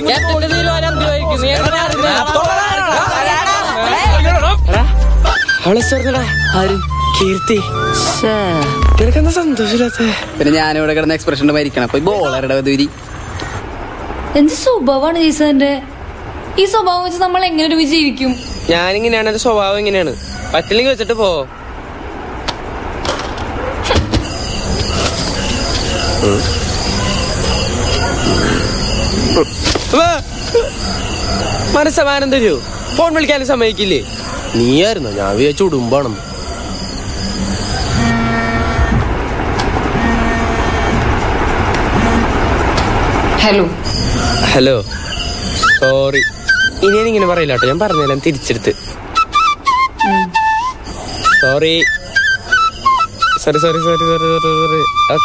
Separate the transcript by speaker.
Speaker 1: ക്യാപ്റ്റന്റെ തീരുമാനം എന്തുമായിരിക്കും? നീ എങ്ങനെ അറിഞ്ഞത്?
Speaker 2: അവളെ ചേർന്നടാ ആര് കീർത്തി നിനക്കെന്താ സന്തോഷമില്ലാത്ത
Speaker 3: പിന്നെ ഞാനിവിടെ കിടന്ന എക്സ്പ്രഷൻ മരിക്കണം അപ്പൊ ബോളറുടെ ദൂരി
Speaker 4: എന്ത് സ്വഭാവമാണ് ജീസന്റെ ഈ സ്വഭാവം വെച്ച് നമ്മൾ എങ്ങനെ ഒരു ജീവിക്കും
Speaker 2: ഞാനിങ്ങനെയാണ് എന്റെ സ്വഭാവം ഇങ്ങനെയാണ് പറ്റില്ലെങ്കിൽ വെച്ചിട്ട് പോ മനസ്സമാനം തരൂ ഫോൺ വിളിക്കാനും സമ്മതിക്കില്ലേ നീയായിരുന്നോ ഞാൻ വിചാരിച്ചു ഉടുമ്പാണെന്ന്
Speaker 4: ഹലോ
Speaker 2: ഹലോ സോറി ഇനി ഞാൻ ഇങ്ങനെ പറയില്ല കേട്ടോ ഞാൻ പറഞ്ഞുതരാം തിരിച്ചെടുത്ത് sorry sorry sorry sorry sorry sorry sorry